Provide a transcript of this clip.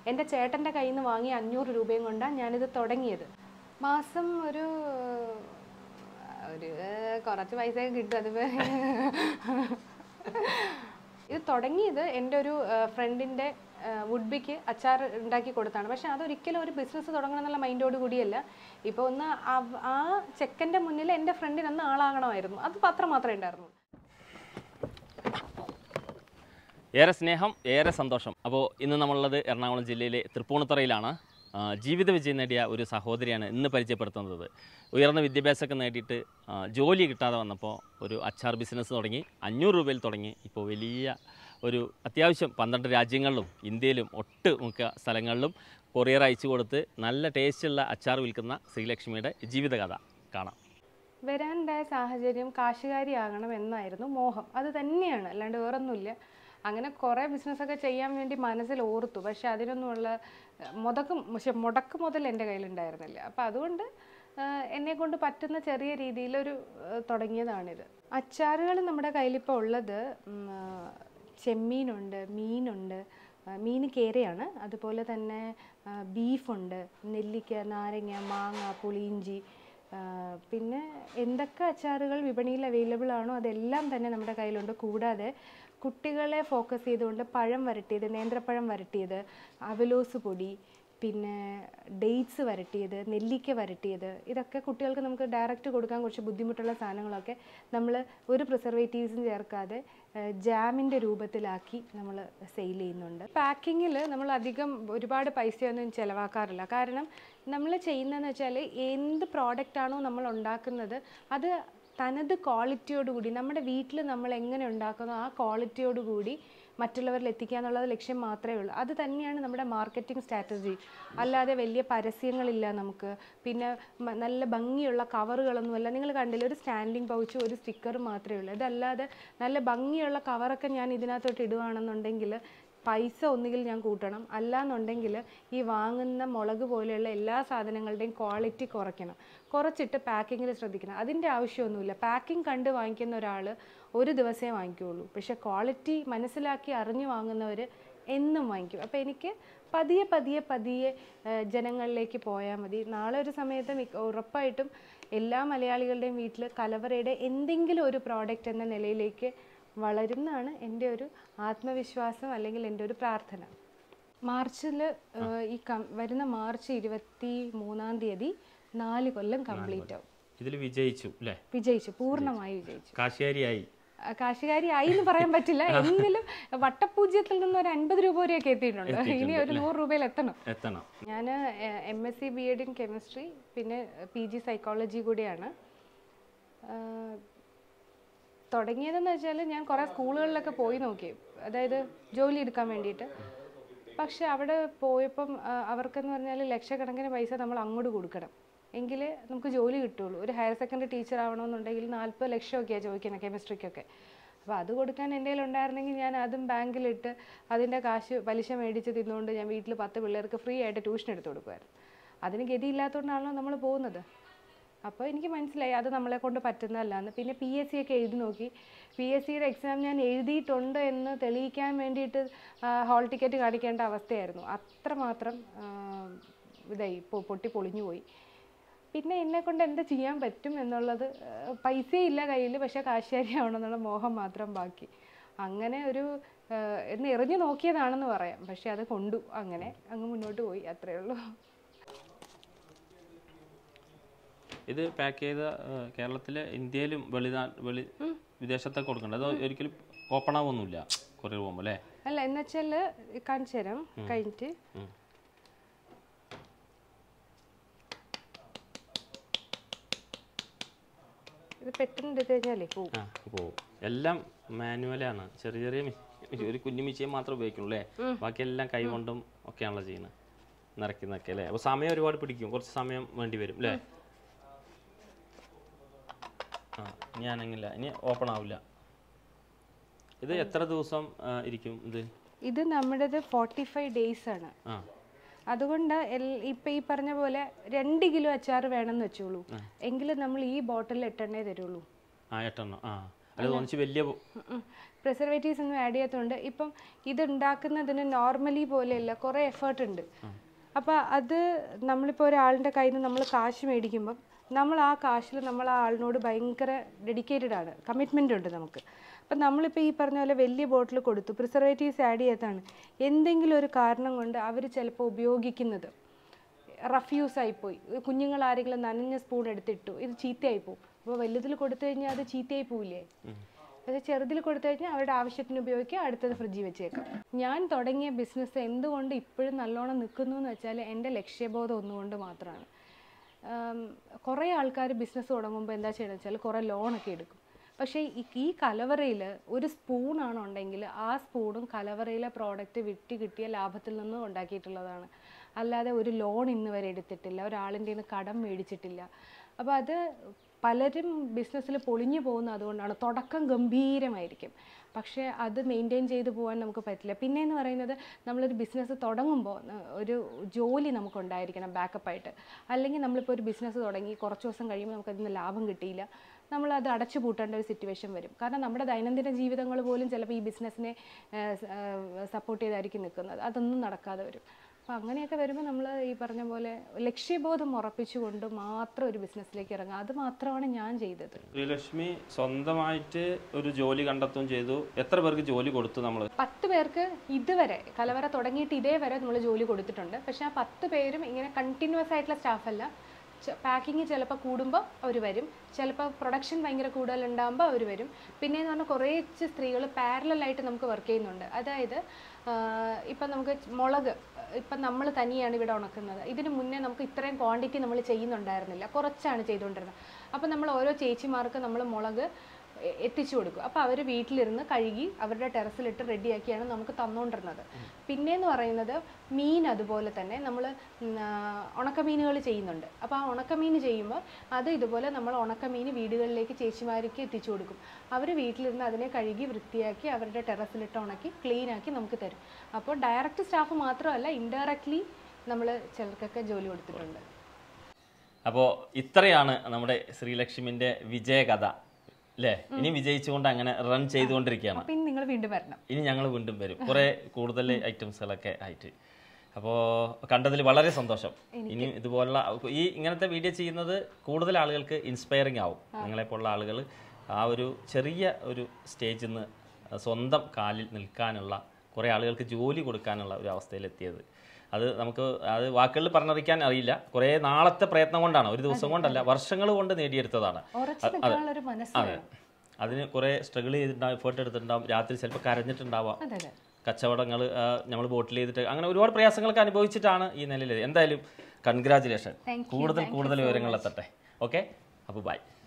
എൻ്റെ ചേട്ടൻ്റെ കയ്യിൽ നിന്ന് വാങ്ങിയ അഞ്ഞൂറ് രൂപയും കൊണ്ടാണ് ഞാനിത് തുടങ്ങിയത് മാസം ഒരു ഒരു കുറച്ച് പൈസയൊക്കെ കിട്ടും അത് ഇത് തുടങ്ങിയത് എൻ്റെ ഒരു ഫ്രണ്ടിൻ്റെ വുഡ്ബിക്ക് അച്ചാർ ഉണ്ടാക്കി കൊടുത്താണ് പക്ഷെ അതൊരിക്കലും ഒരു ബിസിനസ് തുടങ്ങണം എന്നുള്ള മൈൻഡോട് കൂടിയല്ല ഇപ്പോൾ ഒന്ന് അവ- ആ ചെക്കൻ്റെ മുന്നിൽ എൻ്റെ ഫ്രണ്ടിനൊന്ന് ആളാകണമായിരുന്നു അത് പത്രം മാത്രമേ ഉണ്ടായിരുന്നു ഏറെ സ്നേഹം ഏറെ സന്തോഷം അപ്പോൾ ഇന്ന് നമ്മളുള്ളത് എറണാകുളം ജില്ലയിലെ തൃപ്പൂണിത്തുറയിലാണ് ആ, ജീവിത വിജയം നേടിയ ഒരു സഹോദരിയാണ് ഇന്ന് പരിചയപ്പെടുത്തുന്നത് ഉയർന്ന വിദ്യാഭ്യാസമൊക്കെ നേടിയിട്ട് ആ, ജോലി കിട്ടാതെ വന്നപ്പോൾ ഒരു അച്ചാർ ബിസിനസ് തുടങ്ങി അഞ്ഞൂറ് രൂപയിൽ തുടങ്ങി ഇപ്പോൾ വലിയ ഒരു അത്യാവശ്യം പന്ത്രണ്ട് രാജ്യങ്ങളിലും ഇന്ത്യയിലും ഒട്ട് മിക്ക സ്ഥലങ്ങളിലും കൊറിയർ അയച്ചു കൊടുത്ത് നല്ല ടേസ്റ്റുള്ള അച്ചാർ വിൽക്കുന്ന ശ്രീലക്ഷ്മിയുടെ ജീവിതകഥ കാണാം വരാനുണ്ടായ സാഹചര്യം കാശുകാരിയാകണം എന്നായിരുന്നു മോഹം അത് തന്നെയാണ് അല്ലാണ്ട് വേറൊന്നുമില്ല അങ്ങനെ കുറേ ബിസിനസ്സൊക്കെ ചെയ്യാൻ വേണ്ടി മനസ്സിൽ ഓർത്തു പക്ഷെ അതിനൊന്നുമുള്ള ഏഹ്, മുതക്കും പക്ഷെ മുടക്ക് മുതൽ എൻ്റെ കയ്യിലുണ്ടായിരുന്നില്ല അപ്പം അതുകൊണ്ട് എന്നെ കൊണ്ട് പറ്റുന്ന ചെറിയ രീതിയിലൊരു ഏഹ്, തുടങ്ങിയതാണിത് അച്ചാറുകൾ നമ്മുടെ കയ്യിലിപ്പോൾ ഉള്ളത് ഉം, ആ, ചെമ്മീനുണ്ട് മീനുണ്ട് ആ, മീൻ കേരയാണ് അതുപോലെ തന്നെ ആ, ബീഫുണ്ട് നെല്ലിക്ക നാരങ്ങ മാങ്ങ പുളിയിഞ്ചി ആ, പിന്നെ എന്തൊക്കെ അച്ചാറുകൾ വിപണിയിൽ അവൈലബിൾ ആണോ അതെല്ലാം തന്നെ നമ്മുടെ കയ്യിലുണ്ട് കൂടാതെ കുട്ടികളെ ഫോക്കസ് ചെയ്തുകൊണ്ട് പഴം വരട്ടിയത് നേന്ത്രപ്പഴം വരട്ടിയത് അവലോസ് പൊടി പിന്നെ ഡേറ്റ്സ് വരട്ടിയത് നെല്ലിക്ക വരട്ടിയത് ഇതൊക്കെ കുട്ടികൾക്ക് നമുക്ക് ഡയറക്റ്റ് കൊടുക്കാൻ കുറച്ച് ബുദ്ധിമുട്ടുള്ള സാധനങ്ങളൊക്കെ നമ്മൾ ഒരു പ്രിസർവേറ്റീവ്സും ചേർക്കാതെ ജാമിൻ്റെ രൂപത്തിലാക്കി നമ്മൾ സെയിൽ ചെയ്യുന്നുണ്ട് പാക്കിങ്ങിൽ നമ്മൾ അധികം ഒരുപാട് പൈസയൊന്നും ചിലവാക്കാറില്ല കാരണം നമ്മൾ ചെയ്യുന്നതെന്ന് വെച്ചാൽ എന്ത് പ്രോഡക്റ്റാണോ നമ്മൾ ഉണ്ടാക്കുന്നത് അത് തനത് ക്വാളിറ്റിയോടുകൂടി നമ്മുടെ വീട്ടിൽ നമ്മൾ എങ്ങനെ ഉണ്ടാക്കുന്നോ ആ ക്വാളിറ്റിയോടുകൂടി മറ്റുള്ളവരിൽ എത്തിക്കുക എന്നുള്ളത് ലക്ഷ്യം മാത്രമേ ഉള്ളൂ അത് തന്നെയാണ് നമ്മുടെ മാർക്കറ്റിംഗ് സ്ട്രാറ്റജി അല്ലാതെ വലിയ പരസ്യങ്ങളില്ല നമുക്ക് പിന്നെ മ- നല്ല ഭംഗിയുള്ള കവറുകളൊന്നുമല്ല നിങ്ങൾ കണ്ടില്ല ഒരു സ്റ്റാൻഡിങ് പൗച്ചും ഒരു സ്റ്റിക്കറും മാത്രമേ ഉള്ളൂ ഇതല്ലാതെ നല്ല ഭംഗിയുള്ള കവറൊക്കെ ഞാൻ ഇതിനകത്തോട്ട് ഇടുവാണെന്നുണ്ടെങ്കിൽ പൈസ ഒന്നുകിൽ ഞാൻ കൂട്ടണം അല്ലാന്നുണ്ടെങ്കിൽ ഈ വാങ്ങുന്ന മുളക് പോലെയുള്ള എല്ലാ സാധനങ്ങളുടെയും ക്വാളിറ്റി കുറയ്ക്കണം കുറച്ചിട്ട് പാക്കിങ്ങിൽ ശ്രദ്ധിക്കണം അതിൻ്റെ ആവശ്യമൊന്നുമില്ല പാക്കിംഗ് കണ്ട് വാങ്ങിക്കുന്ന ഒരാൾ ഒരു ദിവസമേ വാങ്ങിക്കുകയുള്ളൂ പക്ഷേ ക്വാളിറ്റി മനസ്സിലാക്കി അറിഞ്ഞു വാങ്ങുന്നവർ എന്നും വാങ്ങിക്കും അപ്പോൾ എനിക്ക് പതിയെ പതിയെ പതിയെ ആ, ജനങ്ങളിലേക്ക് പോയാൽ മതി നാളെ ഒരു സമയത്ത് മിക്ക- ഉറപ്പായിട്ടും എല്ലാ മലയാളികളുടെയും വീട്ടിൽ കലവറയുടെ എന്തെങ്കിലും ഒരു പ്രോഡക്റ്റ് എന്ന നിലയിലേക്ക് വളരുന്നതാണ് എൻ്റെ ഒരു ആത്മവിശ്വാസം അല്ലെങ്കിൽ എൻ്റെ ഒരു പ്രാർത്ഥന മാർച്ചിൽ ഈ കം വരുന്ന മാർച്ച് ഇരുപത്തി മൂന്നാം തീയതി നാല് കൊല്ലം കംപ്ലീറ്റ് ആവും ഇതിൽ വിജയിച്ചു അല്ലേ വിജയിച്ചു പൂർണ്ണമായി വിജയിച്ചു കാശിയാരിയായി ആ, കാശുകാരി ആയി എന്ന് പറയാൻ പറ്റില്ല എങ്കിലും വട്ടപൂജ്യത്തിൽ നിന്ന് ഒരു അൻപത് രൂപ വരെയൊക്കെ എത്തിയിട്ടുണ്ട് ഇനി ഒരു നൂറ് രൂപയിൽ എത്തണം എത്തണം ഞാൻ M S C B Ed in chemistry പിന്നെ പി ജി സൈക്കോളജി കൂടിയാണ് ആ, തുടങ്ങിയതെന്ന് വെച്ചാൽ ഞാൻ കുറേ സ്കൂളുകളിലൊക്കെ പോയി നോക്കി അതായത് ജോലി എടുക്കാൻ വേണ്ടിയിട്ട് പക്ഷെ അവിടെ പോയപ്പം ആ, അവർക്കെന്ന് പറഞ്ഞാൽ ലക്ഷക്കണക്കിന് പൈസ നമ്മൾ അങ്ങോട്ട് കൊടുക്കണം എങ്കിലേ നമുക്ക് ജോലി കിട്ടുള്ളൂ ഒരു ഹയർ സെക്കൻഡറി ടീച്ചർ ആവണമെന്നുണ്ടെങ്കിൽ നാൽപ്പത് ലക്ഷമൊക്കെയാണ് ചോദിക്കുന്നത് കെമിസ്ട്രിക്കൊക്കെ അപ്പോൾ അത് കൊടുക്കാൻ എൻ്റെ ഉണ്ടായിരുന്നെങ്കിൽ ഞാൻ അതും ബാങ്കിലിട്ട് അതിൻ്റെ കാശ് പലിശ മേടിച്ച് തിന്നുകൊണ്ട് ഞാൻ വീട്ടിൽ പത്ത് പിള്ളേർക്ക് ഫ്രീ ആയിട്ട് ട്യൂഷൻ എടുത്ത് കൊടുക്കുമായിരുന്നു അതിന് ഗതിയില്ലാത്തതുകൊണ്ടാണല്ലോ നമ്മൾ പോകുന്നത് അപ്പോൾ എനിക്ക് മനസ്സിലായി അത് നമ്മളെ കൊണ്ട് പറ്റുന്നതല്ലാന്ന് പിന്നെ പി എസ് സി ഒക്കെ എഴുതി നോക്കി പി എസ് സിയുടെ എക്സാം ഞാൻ എഴുതിയിട്ടുണ്ട് എന്ന് തെളിയിക്കാൻ വേണ്ടിയിട്ട് ഹാൾ ടിക്കറ്റ് കാണിക്കേണ്ട അവസ്ഥയായിരുന്നു അത്രമാത്രം ആ, ഇതായി പൊ- പൊട്ടി പൊളിഞ്ഞു പോയി പിന്നെ എന്നെ കൊണ്ട് എന്താ ചെയ്യാൻ പറ്റും എന്നുള്ളത് ആ, പൈസയില്ല കയ്യിൽ പക്ഷേ കാശുകാരി ആവണമെന്നുള്ള മോഹം മാത്രം ബാക്കി അങ്ങനെ ഒരു ആ, എന്ന് എറിഞ്ഞു നോക്കിയതാണെന്ന് പറയാം പക്ഷെ അത് കൊണ്ടു അങ്ങനെ അങ്ങ് മുന്നോട്ട് പോയി അത്രയേ ഉള്ളൂ ഇത് പാക്ക് ചെയ്ത കേരളത്തിൽ ഇന്ത്യയിലും വെളിനാ വെളി വിദേശത്തൊക്കെ കൊടുക്കണ്ട അത് ഒരിക്കലും ഓപ്പൺ ആവൊന്നുമില്ല കൊറിയർ പോകുമ്പോൾ അല്ലേ അല്ല എന്നുവെച്ചാൽ കാണിച്ചു തരാം കഴിഞ്ഞിട്ട് ഉം. ഇത് പെട്ടെന്ന് എടുത്തു കഴിഞ്ഞാലേ പോവും ആ പോകും എല്ലാം മാനുവലാണ് ചെറിയ ചെറിയ മി- ഒരു കുഞ്ഞു മിച്ചയും മാത്രമേ ഉപയോഗിക്കുള്ളൂ അല്ലേ ബാക്കിയെല്ലാം കൈ കൊണ്ടും ഒക്കെയാണല്ലോ ചെയ്യുന്നത് നിറയ്ക്കുന്നൊക്കെ അല്ലേ അപ്പോൾ സമയം ഒരുപാട് പിടിക്കും കുറച്ച് സമയം വേണ്ടി വരും അല്ലേ ആ ഇനി ആണെങ്കില്ല ഇനി ഓപ്പൺ ആവില്ല ഇത് എത്ര ദിവസം ആ, ഇരിക്കും ഇത് ഇത് നമ്മുടേത് ഫോർട്ടി ഫൈവ് ഡേയ്സ് ആണ് ആ അതുകൊണ്ട് എൽ- ഇപ്പൊ ഈ പറഞ്ഞ പോലെ രണ്ട് കിലോ അച്ചാർ വേണമെന്ന് വെച്ചോളൂ എങ്കിലും നമ്മൾ ഈ ബോട്ടിൽ എട്ടെണ്ണേ തരുള്ളൂ ആ എട്ടെണ്ണം ആ അല്ല തോന്നിച്ച് വലിയ പ്രിസർവേറ്റീവ്സ് ഒന്നും ആഡ് ചെയ്യാത്തതുകൊണ്ട് ഇപ്പം ഇത് ഉണ്ടാക്കുന്നതിന് നോർമലി പോലെയല്ല കുറേ എഫേർട്ട് ഉണ്ട് അപ്പോൾ അത് നമ്മളിപ്പോൾ ഒരാളിൻ്റെ കയ്യിൽ നിന്ന് നമ്മൾ കാശ് മേടിക്കുമ്പം നമ്മൾ ആ കാശിൽ നമ്മൾ ആ ആളിനോട് ഭയങ്കര ഡെഡിക്കേറ്റഡ് ആണ് കമ്മിറ്റ്മെൻ്റ് ഉണ്ട് നമുക്ക് അപ്പം നമ്മളിപ്പോൾ ഈ പറഞ്ഞ പോലെ വലിയ ബോട്ടിൽ കൊടുത്തു പ്രിസർവേറ്റീവ്സ് ആഡ് ചെയ്യാത്തതാണ് എന്തെങ്കിലും ഒരു കാരണം കൊണ്ട് അവർ ചിലപ്പോൾ ഉപയോഗിക്കുന്നത് റഫ് യൂസ് ആയിപ്പോയി കുഞ്ഞുങ്ങൾ ആരെങ്കിലും നനഞ്ഞ സ്പൂൺ എടുത്തിട്ടു ഇത് ചീത്തയായി പോകും അപ്പോൾ വലുതിൽ കൊടുത്തു കഴിഞ്ഞാൽ അത് ചീത്തയായി പോവില്ലേ അത് ചെറുതിൽ കൊടുത്തു കഴിഞ്ഞാൽ അവരുടെ ആവശ്യത്തിന് ഉപയോഗിക്കുക അടുത്തത് ഫ്രിഡ്ജിൽ വെച്ചേക്കാം ഞാൻ തുടങ്ങിയ ബിസിനസ് എന്തുകൊണ്ട് ഇപ്പോഴും നല്ലോണം നിൽക്കുന്നു എന്ന് വെച്ചാൽ എൻ്റെ ലക്ഷ്യബോധം ഒന്നുകൊണ്ട് മാത്രമാണ് കുറേ ആൾക്കാർ ബിസിനസ് തുടങ്ങുമ്പോൾ എന്താ ചെയ്യുന്നത് വെച്ചാൽ കുറേ ലോണൊക്കെ എടുക്കും പക്ഷേ ഈ- ഈ കലവറയിൽ ഒരു സ്പൂണാണ് ഉണ്ടെങ്കിൽ ആ സ്പൂണും കലവറയിലെ പ്രോഡക്റ്റ് വിറ്റ് കിട്ടിയ ലാഭത്തിൽ നിന്ന് ഉണ്ടാക്കിയിട്ടുള്ളതാണ് അല്ലാതെ ഒരു ലോൺ ഇന്ന് വരെ എടുത്തിട്ടില്ല ഒരാളിൻ്റെ നിന്ന് കടം മേടിച്ചിട്ടില്ല അപ്പോൾ അത് പലരും ബിസിനസ്സിൽ പൊളിഞ്ഞു പോകുന്നത് അതുകൊണ്ടാണ് തുടക്കം ഗംഭീരമായിരിക്കും പക്ഷേ അത് മെയിൻറ്റെയിൻ ചെയ്ത് പോകാൻ നമുക്ക് പറ്റില്ല പിന്നെ എന്ന് പറയുന്നത് നമ്മളൊരു ബിസിനസ് തുടങ്ങുമ്പോൾ ന- ഒരു ജോലി നമുക്കുണ്ടായിരിക്കണം ബാക്കപ്പായിട്ട് അല്ലെങ്കിൽ നമ്മളിപ്പോൾ ഒരു ബിസിനസ് തുടങ്ങി കുറച്ച് ദിവസം കഴിയുമ്പോൾ നമുക്കതിൽ നിന്ന് ലാഭം കിട്ടിയില്ല നമ്മളത് അടച്ചു പൂട്ടേണ്ട ഒരു സിറ്റുവേഷൻ വരും കാരണം നമ്മുടെ ദൈനംദിന ജീവിതങ്ങൾ പോലും ചിലപ്പോൾ ഈ ബിസിനസ്സിനെ സപ്പോർട്ട് ചെയ്തായിരിക്കും നിൽക്കുന്നത് അതൊന്നും നടക്കാതെ വരും അപ്പോൾ അങ്ങനെയൊക്കെ വരുമ്പോൾ നമ്മൾ ഈ പറഞ്ഞ പോലെ ലക്ഷ്യബോധം ഉറപ്പിച്ചുകൊണ്ട് മാത്രം ഒരു ബിസിനസ്സിലേക്ക് ഇറങ്ങുക അത് മാത്രമാണ് ഞാൻ ചെയ്തത് ശ്രീലക്ഷ്മി സ്വന്തമായിട്ട് ഒരു ജോലി കണ്ടെത്തുകയും ചെയ്തു എത്ര പേർക്ക് ജോലി കൊടുത്തു നമ്മൾ പത്ത് പേർക്ക് ഇതുവരെ കലവറ തുടങ്ങിയിട്ട് ഇതേ വരെ നമ്മൾ ജോലി കൊടുത്തിട്ടുണ്ട് പക്ഷേ ആ പത്ത് പേരും ഇങ്ങനെ കണ്ടിന്യൂസ് ആയിട്ടുള്ള സ്റ്റാഫല്ല പാക്കിങ് ചിലപ്പോൾ കൂടുമ്പോൾ അവർ വരും ചിലപ്പോൾ പ്രൊഡക്ഷൻ ഭയങ്കര കൂടുതലുണ്ടാകുമ്പോൾ അവർ വരും പിന്നെ എന്ന് പറഞ്ഞാൽ കുറേ സ്ത്രീകൾ പാരലായിട്ട് നമുക്ക് വർക്ക് ചെയ്യുന്നുണ്ട് അതായത് ഇപ്പം നമുക്ക് മുളക് ഇപ്പം നമ്മൾ തനിയാണ് ഇവിടെ ഉണക്കുന്നത് ഇതിന് മുന്നേ നമുക്ക് ഇത്രയും ക്വാണ്ടിറ്റി നമ്മൾ ചെയ്യുന്നുണ്ടായിരുന്നില്ല കുറച്ചാണ് ചെയ്തുകൊണ്ടിരുന്നത് അപ്പം നമ്മൾ ഓരോ ചേച്ചിമാർക്ക് നമ്മൾ മുളക് എ- എത്തിച്ചു കൊടുക്കും അപ്പോൾ അവർ വീട്ടിലിരുന്ന് കഴുകി അവരുടെ ടെറസിലിട്ട് റെഡിയാക്കിയാണ് നമുക്ക് തന്നുകൊണ്ടിരുന്നത് പിന്നെയെന്ന് പറയുന്നത് മീൻ അതുപോലെ തന്നെ നമ്മൾ ഉണക്കമീനുകൾ ചെയ്യുന്നുണ്ട് അപ്പോൾ ആ ഉണക്കമീൻ ചെയ്യുമ്പോൾ അത് ഇതുപോലെ നമ്മൾ ഉണക്കമീൻ വീടുകളിലേക്ക് ചേച്ചിമാർക്ക് എത്തിച്ചു കൊടുക്കും അവർ വീട്ടിലിരുന്ന് അതിനെ കഴുകി വൃത്തിയാക്കി അവരുടെ ടെറസിലിട്ട് ഉണക്കി ക്ലീൻ ആക്കി നമുക്ക് തരും അപ്പോൾ ഡയറക്റ്റ് സ്റ്റാഫ് മാത്രമല്ല ഇൻഡയറക്ട്ലി നമ്മൾ ചിലർക്കൊക്കെ ജോലി കൊടുത്തിട്ടുണ്ട് അപ്പോൾ ഇത്രയാണ് നമ്മുടെ ശ്രീലക്ഷ്മിൻ്റെ വിജയകഥ അല്ലേ ഇനി വിജയിച്ചുകൊണ്ട് അങ്ങനെ റൺ ചെയ്തുകൊണ്ടിരിക്കുകയാണ് അപ്പം ഇനി നിങ്ങൾ വീണ്ടും വരണം ഇനി ഞങ്ങൾ വീണ്ടും വരും കുറേ കൂടുതൽ ഐറ്റംസുകളൊക്കെ ആയിട്ട് അപ്പോൾ കണ്ടതിൽ വളരെ സന്തോഷം ഇനി ഇതുപോലുള്ള ഈ ഇങ്ങനത്തെ വീഡിയോ ചെയ്യുന്നത് കൂടുതൽ ആളുകൾക്ക് ഇൻസ്പയറിംഗ് ആവും നിങ്ങളെപ്പോലുള്ള ആളുകൾ ആ ഒരു ചെറിയ ഒരു സ്റ്റേജിൽ നിന്ന് സ്വന്തം കാലിൽ നിൽക്കാനുള്ള കുറേ ആളുകൾക്ക് ജോലി കൊടുക്കാനുള്ള ഒരു അവസ്ഥയിലെത്തിയത് അത് നമുക്ക് അത് വാക്കുകളിൽ പറഞ്ഞറിയിക്കാൻ അറിയില്ല കുറേ നാളത്തെ പ്രയത്നം കൊണ്ടാണ് ഒരു ദിവസം കൊണ്ടല്ല വർഷങ്ങൾ കൊണ്ട് നേടിയെടുത്തതാണ് ഉറച്ചു നിൽക്കാനുള്ള ഒരു മനസ്സ് അതെ അതിന് കുറേ സ്ട്രഗിൾ ചെയ്തിട്ടുണ്ടാവും എഫേർട്ട് എടുത്തിട്ടുണ്ടാവും രാത്രി ചിലപ്പോൾ കരഞ്ഞിട്ടുണ്ടാവാം അതെ അതെ കച്ചവടങ്ങൾ നമ്മൾ ബോട്ടിൽ ചെയ്തിട്ട് അങ്ങനെ ഒരുപാട് പ്രയാസങ്ങളൊക്കെ അനുഭവിച്ചിട്ടാണ് ഈ നിലയിൽ എന്തായാലും കൺഗ്രാചുലേഷൻ Thank you, കൂടുതൽ കൂടുതൽ വിവരങ്ങൾ എത്തട്ടെ ഓക്കെ അപ്പോൾ ബൈ